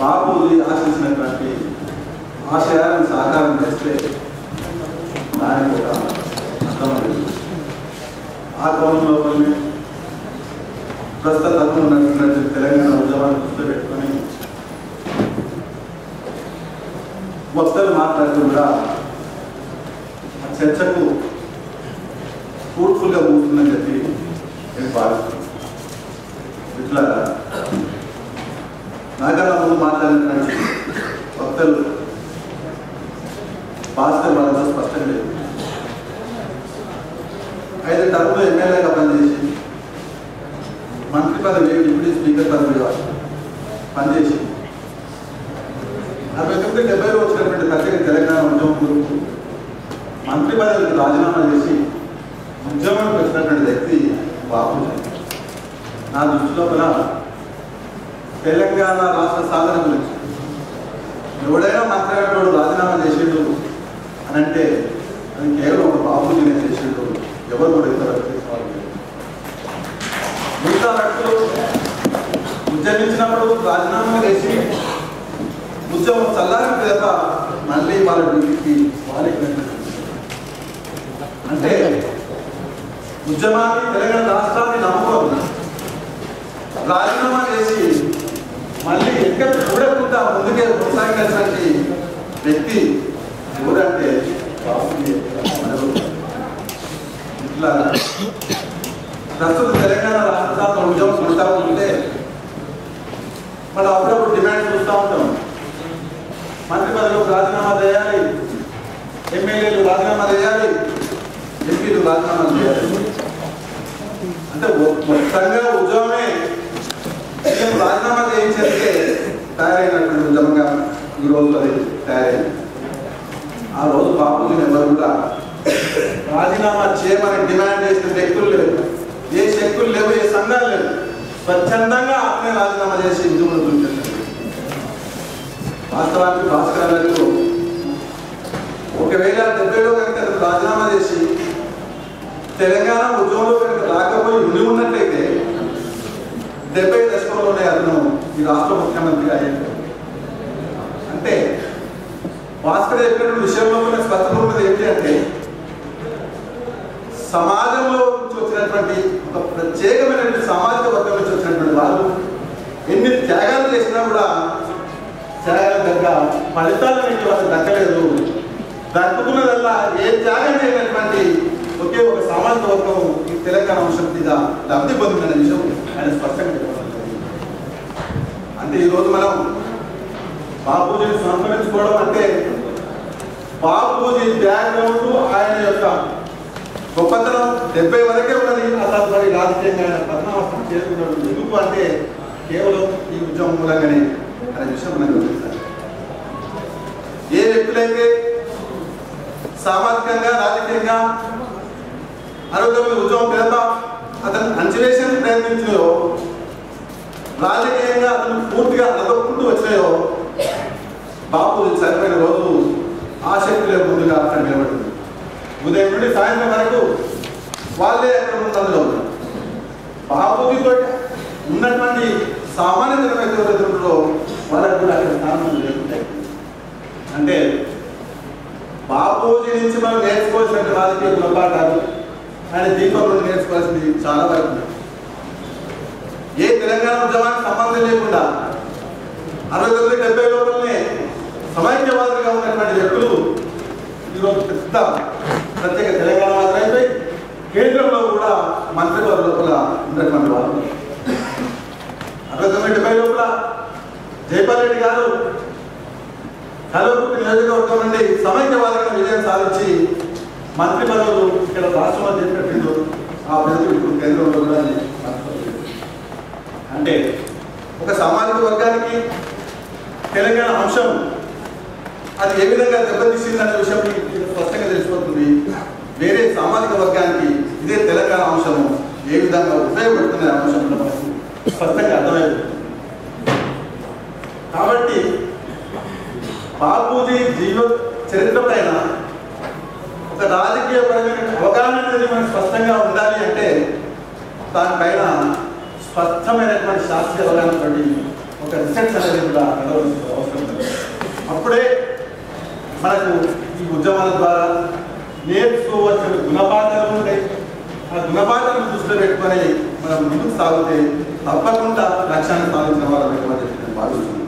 బాబుజీ ఆశించినటువంటి ఆశయాలను సాకారం చేస్తే దానికి ఒక అర్థం లేదు ఆ కోణం లోపలనే ప్రస్తుత తత్వం ఉన్నటువంటి తెలంగాణ ఉద్యమాన్ని దృష్టిలో పెట్టుకొని వక్తలు మాట్లాడుతూ కూడా ఆ చర్చకు ఫ్రూట్ఫుల్గా ముగుతుందని చెప్పి నేను భావిస్తున్నాను ఇట్లా నాకన్నా ముందు మాట్లాడినటువంటి వక్తలు భాస్కర్ వాళ్ళతో స్పష్టంగా లేదు ఐదు టర్ములు ఎమ్మెల్యేగా పనిచేసి మంత్రి పదవి డిప్యూటీ స్పీకర్ పదవిగా పనిచేసి అరవై తొమ్మిది డెబ్బైలో వచ్చినటువంటి ప్రత్యేక తెలంగాణ ఉద్యమం గురించి మంత్రి పదవికి రాజీనామా చేసి ఉద్యమానికి వచ్చినటువంటి వ్యక్తి బాబు నా దృష్టి లోపల తెలంగాణ రాష్ట్ర సాధన గురించి ఎవడైనా మంత్రి రాజీనామా చేసిండు అని అంటే అది కేవలం ఒక బాబుజీనే చేసిండు ఎవరు కూడా ఇతర వ్యక్తులు కాదు. మిగతా వ్యక్తులు ఉద్యమించినప్పుడు రాజీనామా చేసి ఉద్యమం చల్లారిన తర్వాత మళ్ళీ వాళ్ళ డ్యూటీకి వాళ్ళకి వెళ్ళారు. అంటే ఉద్యమాన్ని తెలంగాణ రాష్ట్రాన్ని నమ్ముకోరు రాజీనామా చేసి మళ్ళీ ఎక్కడ చూడకుండా ముందుకే కొనసాగినటువంటి వ్యక్తి ఎవరంటే బాబుజీ మనవడు. ఇట్లా ప్రస్తుత తెలంగాణ రాష్ట్ర సాధన ఉద్యమం కొనసాగుతుంటే మనం అప్పుడప్పుడు డిమాండ్ చూస్తూ ఉంటాం మంత్రి పదవికి రాజీనామా చేయాలి ఎమ్మెల్యేలు రాజీనామా చేయాలి ఎంపీలు రాజీనామా చేయాలి అంటే మొ- మొత్తంగా ఉద్యమమే వీళ్ళకు రాజీనామా చేయించేందుకే తయారైనటువంటి ఉద్యమంగా ఈ రోజు అది తయారైంది ఆ రోజు బాబుజీని ఎవరు కూడా రాజీనామా చేయమని డిమాండ్ చేసిన వ్యక్తులు లేవు ఏ శక్తులు లేవు ఏ సంఘాలు లేవు స్వచ్ఛందంగా ఆత్మే రాజీనామా చేసి ఉద్యమం చూపించారు వాస్తవానికి భాస్కర్ గారు ఒకవేళ డెబ్బైలో కనుక అతను రాజీనామా చేసి తెలంగాణ ఉద్యమంలో కనుక రాకపోయి ఉండి ఉన్నట్లయితే డెబ్బై దశకంలోనే అతను ఈ రాష్ట్ర ముఖ్యమంత్రిగా అయ్యాడు అంటే భాస్కర్ చెప్పినటువంటి విషయంలో ఉన్న స్పష్టత ఉన్నది ఏంటి అంటే సమాజంలో నుంచి వచ్చినటువంటి ఒక ప్రత్యేకమైనటువంటి సామాజిక వర్గం నుంచి వచ్చినటువంటి వాళ్ళు ఎన్ని త్యాగాలు చేసినా కూడా త్యాగాల దగ్గర ఫలితాలు అనేవి వాళ్ళకి దక్కలేదు దక్కుతున్నదల్లా ఏ త్యాగం చేయనటువంటి ఒకే ఒక సామాజిక వర్గం ఈ తెలంగాణ అంశం మీద లబ్ధి పొందిందనే విషయం ఆయన స్పష్టంగా చెప్పడం జరిగింది. అంటే ఈరోజు మనం బాపూజీని సంస్మరించుకోవడం అంటే బాపూజీ బ్యాక్గ్రౌండ్ ఆయన యొక్క గొప్పతనం డెబ్బై వరకే ఉన్నది అసలు మరి రాజకీయంగా ఆయన పద్మావస్థం చేసుకున్నాడు ఎందుకు అంటే కేవలం ఈ ఉద్యమం మూలంగానే అనే విషయం మనకు తెలుస్తుంది ఏ వ్యక్తులైతే సామాజికంగా రాజకీయంగా అరవై ఉద్యమం పేద అతను అంచవేసేందుకు ప్రయత్నించినాయో రాజకీయంగా అతను పూర్తిగా నదొక్కుంటూ వచ్చినాయో బాపు చనిపోయిన రోజు ఆసక్తిలో ముందుగా అక్కడ నిలబడింది ఉదయం నుండి సాయంత్రం వరకు వాళ్ళే అక్కడ ఉన్న అందులో ఉన్నారు బాపూజీతో ఉన్నటువంటి సామాన్య జనమైతే వాళ్ళకు కూడా అక్కడ స్థానం లేకుంటే అంటే బాపూజీ నుంచి మనం నేర్చుకోవాల్సిన రాజకీయ గుణపాఠాలు ఆయన దీపం నుండి నేర్చుకోవాల్సింది చాలా వరకు ఉన్నాయి. ఏ తెలంగాణ ఉద్యమానికి సంబంధం లేకుండా అరవై తొమ్మిది డెబ్బై లోపలనే సమైక్యవాదులుగా ఉన్నటువంటి వ్యక్తులు ఈరోజు పెద్ద ప్రత్యేక తెలంగాణ వాదులు అయిపోయి కేంద్రంలో కూడా మంత్రి పదవి లోపల ఉన్నటువంటి వాళ్ళు అరవై తొమ్మిది డెబ్బై లోపల జైపాల్ రెడ్డి గారు కలవకుర్తి నియోజకవర్గం నుండి సమైక్యవాదంగా విజయం సాధించి మంత్రి పదవులు ఇక్కడ రాష్ట్రంలో చెప్పినట్టు ఆ ప్రజలు ఇప్పుడు కేంద్రంలో కూడా మంత్రి పదవులు. అంటే ఒక సామాజిక వర్గానికి తెలంగాణ అంశం అది ఏ విధంగా దెబ్బతీసిందనే విషయం మీకు స్పష్టంగా తెలిసిపోతుంది వేరే సామాజిక వర్గానికి ఇదే తెలంగాణ అంశము ఏ విధంగా ఉపయోగపడుతున్న అంశం కూడా మనకు స్పష్టంగా అర్థమైపోతుంది కాబట్టి బాపూజీ జీవ చరిత్ర పైన ఒక రాజకీయపరమైన అవగాహన అనేది మనకు స్పష్టంగా ఉండాలి అంటే దానిపైన స్పష్టమైనటువంటి శాస్త్రీయ అవగాహనతోటి ఒక రీసెర్చ్ అనేది కూడా నడవలసిన అవసరం ఉంది అప్పుడే మనకు ఈ ఉద్యమాల ద్వారా నేర్చుకోవాల్సిన గుణపాఠాలు ఉంటాయి ఆ గుణపాఠాలను దృష్టిలో పెట్టుకొని మనం ముందుకు సాగితే తప్పకుండా లక్ష్యాన్ని సాధించిన వాళ్ళు నేను భావిస్తున్నాను